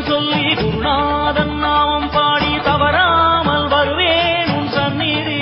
சொல்லி குருநாதன் நாமம் பாடி தவறாமல் வருவேன் உன் சந்நிதி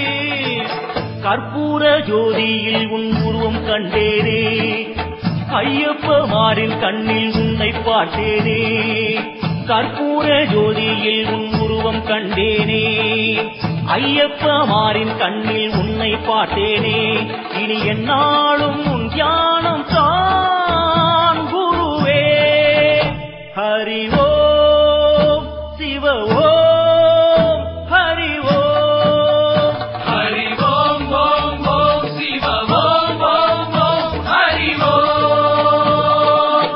கற்பூர ஜோதியில் உன் உருவம் கண்டேனே ஐயப்பமாரின் கண்ணில் உன்னை பார்த்தேனே கற்பூர ஜோதியில் உன் உருவம் கண்டேனே ஐயப்பமாரின் கண்ணில் உன்னை பார்த்தேனே இனி என்னாலும் உன் தியானம் தான் குருவே ஹரி ஓம் சிவ ஓம் ஹரி ஓம் ஹரி ஓம் ஓம் ஓம் சிவ ஓம் ஓம் ஓம் ஹரி ஓம்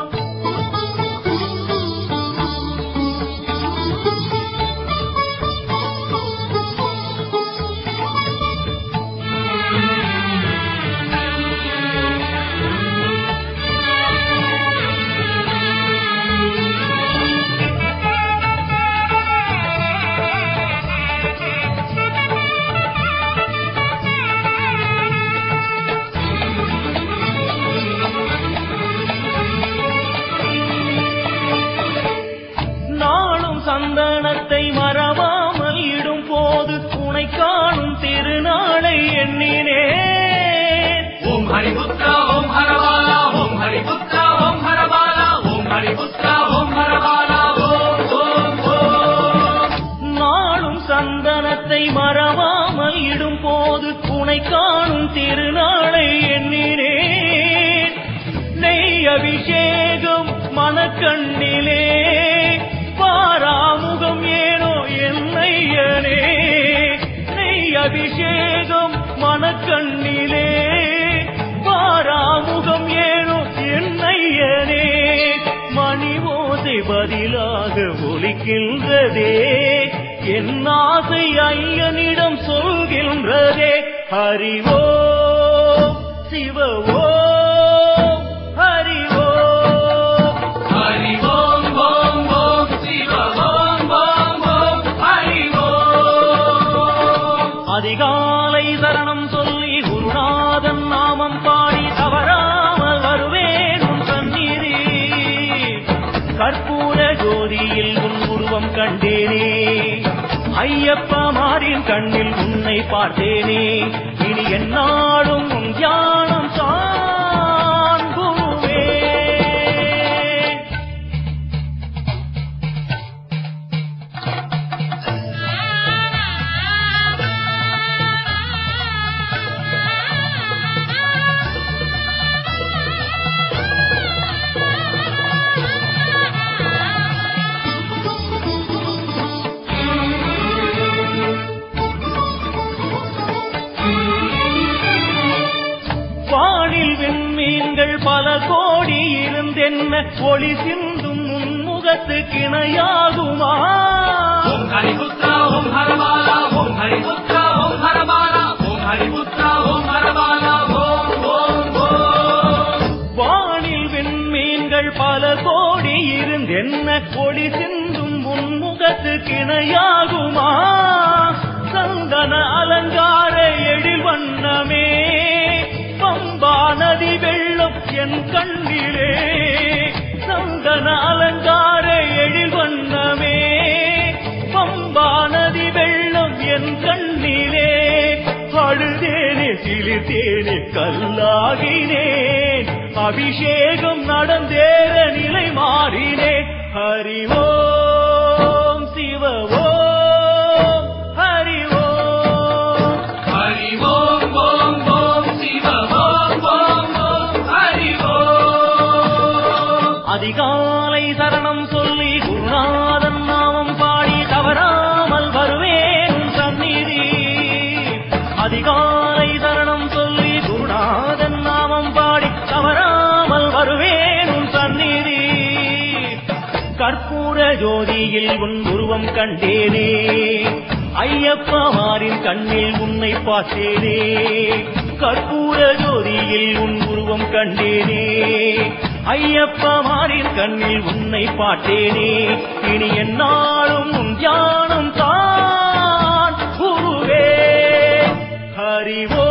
நாளும் சந்தனத்தை மறவாமல் இடும் போது உனை காணும் திருநாளை எண்ணினேன் ஓம் ஹரி புத்ரா ஓம் ஹரபாலா ஓம் ஹரி புத்ரா ஓம் ஹரபாலா ஓம் ஹரி புத்ரா ஓம் ஹரபாலா ஓம் ஓம் ஓம் நாளும் சந்தனத்தை மறவாமல் இடும் போது உனை காணும் திருநாளை எண்ணினேன் நெய் அபிஷேகம் மனக்கண்ணிலே பாராமுகம் ஏனோ என்னையனே நெய் அபிஷேகம் மனக்கண்ணிலே பாராமுகம் ஏனோ என்னையனே மணி ஓசை பதிலாக ஒலிக்கின்றதே என் ஆசை ஐயனிடம் சொல்கின்றதே ஹரிவோ சிவவோ ஹரிவோ ஹரி ஓம் ஓம் ஓம் சிவ ஓம் ஓம் ஓம் ஹரி ஓம் அதிகாலை சரணம் சொல்லி குருநாதன் நாமம் பாடி தவறாமல் வருவேன் உன் சந்நிதி கற்பூர ஜோதியில் உன் உருவம் கண்டேனே ஐயப்பமாரின் கண்ணில் உன்னை பார்த்தேனே இனி என்னாலும் உன் தியானம் தான் குருவே வானில் விண்மீன்கள் பல கோடி இருந்தென்ன ஒளி சிந்தும் முன்முகத்து கிணையாகுமா ஓம் ஹரி புத்ரா ஓம் ஹரபாலா ஓம் ஹரி புத்ரா ஓம் ஹரபாலா ஓம் ஹரி புத்ரா ஓம் ஹரபாலா ஓம் ஓம் ஓம் வானில் விண்மீன்கள் பல கோடி இருந்தென்ன ஒளி சிந்தும் முன்முகத்து கிணையாகுமா சந்தன அலங்கார எழில் வண்ணமே பம்பா நதி வெள்ளம் என் கண்ணிலே சந்தன அலங்கார எழில் வண்ணமே பம்பா நதி வெள்ளம் என் கண்ணிலே அழுதேனே சிலிர்த்தேனே கல்லாகினேன் அபிஷேகம் நடந்தேற நிலை மாறினே ஹரி ஓம் சிவ ஓம் ஹரி ஓம் ஹரி ஓம் ஓம் ஓம் சிவ ஓம் ஓம் ஓம் ஹரி ஓம் அதிகாலை சரணம் சொல்லி குருநாதன் நாமம் பாடி தவறாமல் வருவேன் உன் சந்நிதி அதிகாலை சரணம் சொல்லி குருநாதன் நாமம் பாடி தவறாமல் வருவேன் உன் சந்நிதி கற்பூர ஜோதியில் உன் உருவம் கண்டேனே ஐயப்பமாரின் கண்ணில் உன்னை பார்த்தேனே கற்பூர ஜோதியில் உன் உருவம் கண்டேனே ஐயப்பமாரின் கண்ணில் உன்னை பார்த்தேனே இனி என்னாலும் உன் தியானம் தான் குருவே ஹரிவோ